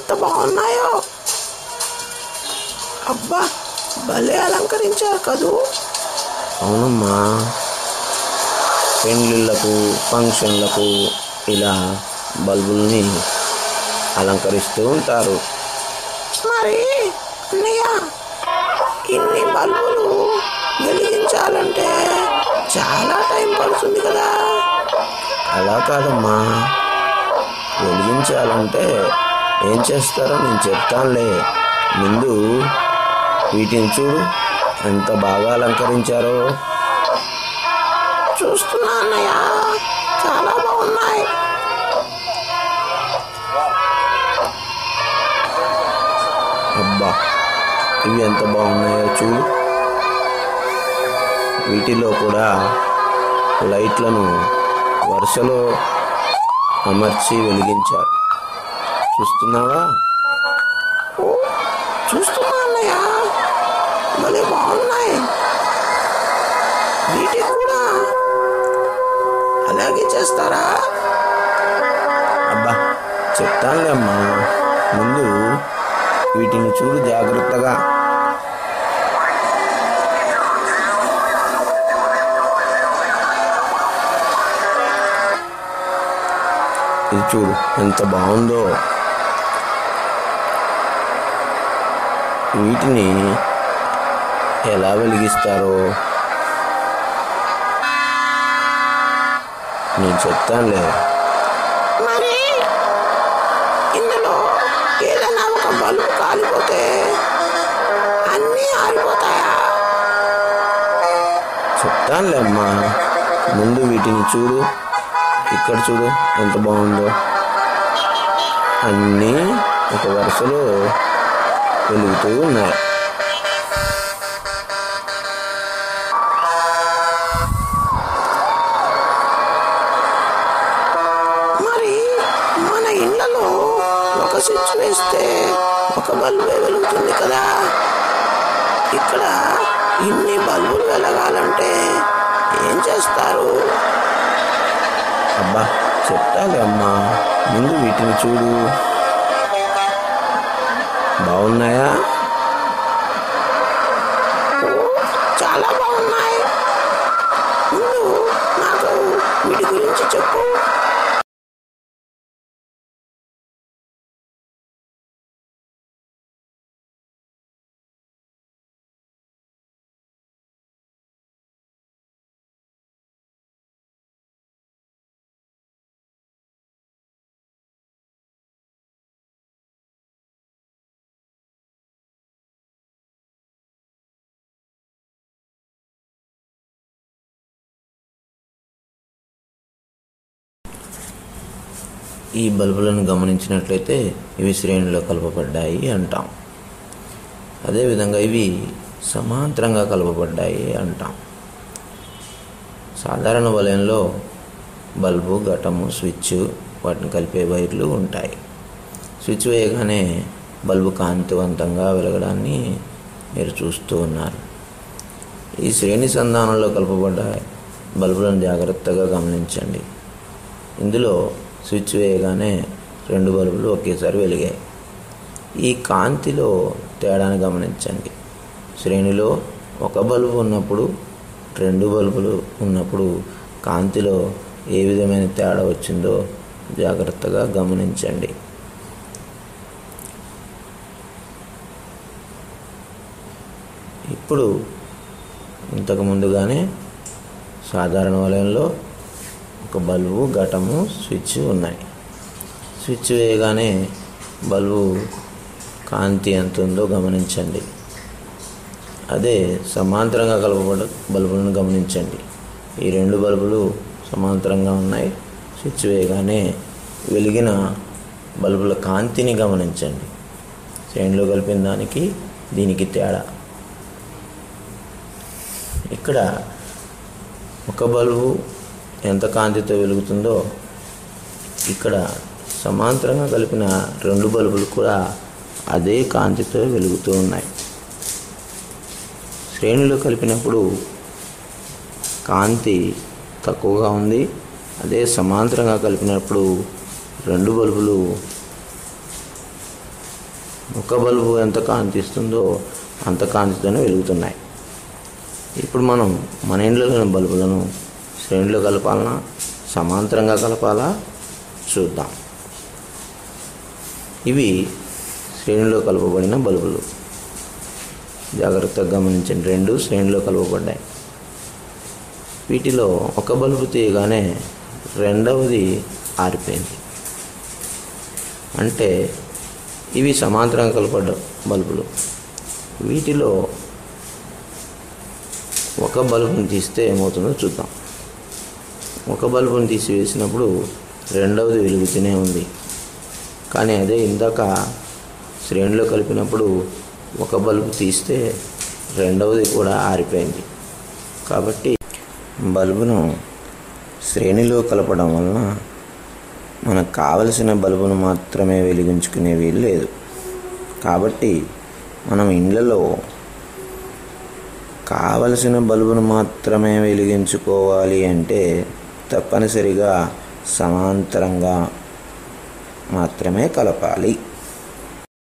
ఎంత బాగున్నాయో అబ్బా భలే అలంకరించారు కదూ అవునమ్మా పెండ్లిళ్ళకు ఫంక్షన్లకు ఇలా బల్బుల్ని అలంకరిస్తూ ఉంటారు మరి అన్నయ్య ఇన్ని బల్బులు వెలిగించాలంటే చాలా టైం పడుతుంది కదా అలా కాదమ్మా వెలిగించాలంటే ఏం చేస్తారో నేను చెప్తానులే ముందు వీటిని చూడు ఎంత బాగా అలంకరించారో చూస్తున్నా అన్నయ్య చాలా బాగున్నాయి అబ్బా ఇవి ఎంత బాగున్నాయో చూడు వీటిలో కూడా లైట్లను వరుసలో అమర్చి వెలిగించారు చూస్తున్నావా ఓ చూస్తున్నా అన్నయ్య భలే బాగున్నాయి వీటికి కూడా అలాగే చేస్తారా అబ్బా చెప్తానులే అమ్మా ముందు వీటిని చూడు జాగ్రత్తగా ఇది చూడు ఎంత బాగుందో వీటిని ఎలా వెలిగిస్తారో నేను చెప్తానులే మరి ఇందులో ఏదైనా ఒక బల్బు కాలిపోతే అన్నీ ఆరిపోతాయా చెప్తానులే అమ్మా ముందు వీటిని చూడు ఇక్కడ చూడు ఎంత బాగుందో అన్నీ ఒక వరుసలో వెలుగుతూ ఉన్నాయి మరి మన ఇళ్లలో ఒక స్విచ్ వేస్తే ఒక బల్బే వెలుగుతుంది కదా ఇక్కడ ఇన్ని బల్బులు వెలగాలంటే ఏం చేస్తారు అబ్బా చెప్తాలే అమ్మా ముందు వీటిని చూడు బాగున్నాయా ఓ, చాలా బాగున్నాయి ముందు నాకు వీటి గురించి చెప్పు ఈ బల్బులను గమనించినట్లయితే ఇవి శ్రేణిలో కలపబడ్డాయి అంటాం అదేవిధంగా ఇవి సమాంతరంగా కలపబడ్డాయి అంటాం సాధారణ వలయంలో బల్బు ఘటము స్విచ్ వాటిని కలిపే వైర్లు ఉంటాయి స్విచ్ వేయగానే బల్బు కాంతివంతంగా వెలగడాన్ని మీరు చూస్తూ ఉన్నారు ఈ శ్రేణి సంధానంలో కలపబడ్డ బల్బులను జాగ్రత్తగా గమనించండి ఇందులో స్విచ్ వేయగానే రెండు బల్బులు ఒకేసారి వెలిగాయి ఈ కాంతిలో తేడాను గమనించండి శ్రేణిలో ఒక బల్బు ఉన్నప్పుడు రెండు బల్బులు ఉన్నప్పుడు కాంతిలో ఏ విధమైన తేడా వచ్చిందో జాగ్రత్తగా గమనించండి ఇప్పుడు ఇంతకు ముందుగానే సాధారణ వలయంలో ఒక బల్బు ఘటము స్విచ్ ఉన్నాయి స్విచ్ వేయగానే బల్బు కాంతి ఎంత ఉందో గమనించండి అదే సమాంతరంగా కలపబడ్డ బల్బులను గమనించండి ఈ రెండు బల్బులు సమాంతరంగా ఉన్నాయి స్విచ్ వేయగానే వెలిగిన బల్బుల కాంతిని గమనించండి శ్రేణిలో కలిపిన దానికి దీనికి తేడా ఇక్కడ ఒక బల్బు ఎంత కాంతితో వెలుగుతుందో ఇక్కడ సమాంతరంగా కలిపిన రెండు బల్బులు కూడా అదే కాంతితో వెలుగుతూ ఉన్నాయి శ్రేణులు కలిపినప్పుడు కాంతి తక్కువగా ఉంది అదే సమాంతరంగా కలిపినప్పుడు రెండు బల్బులు ఒక బల్బు ఎంత కాంతి ఇస్తుందో అంత కాంతితోనే వెలుగుతున్నాయి ఇప్పుడు మనం మన ఇంట్లోని బల్బులను శ్రేణిలో కలపాలనా సమాంతరంగా కలపాలా చూద్దాం ఇవి శ్రేణిలో కలపబడిన బల్బులు జాగ్రత్తగా గమనించండి రెండు శ్రేణిలో కలపబడ్డాయి వీటిలో ఒక బల్బు తీయగానే రెండవది ఆరిపోయింది అంటే ఇవి సమాంతరంగా కలపడ్డ బల్బులు వీటిలో ఒక బల్బుని తీస్తే ఏమవుతుందో చూద్దాం ఒక బల్బుని తీసివేసినప్పుడు రెండవది వెలుగుతూనే ఉంది కానీ అదే ఇందాక శ్రేణిలో కలిపినప్పుడు ఒక బల్బు తీస్తే రెండవది కూడా ఆరిపోయింది కాబట్టి బల్బును శ్రేణిలో కలపడం వలన మనకు కావలసిన బల్బును మాత్రమే వెలిగించుకునే వీలు లేదు కాబట్టి మనం ఇండ్లలో కావలసిన బల్బును మాత్రమే వెలిగించుకోవాలి అంటే తప్పనిసరిగా సమాంతరంగా మాత్రమే కలపాలి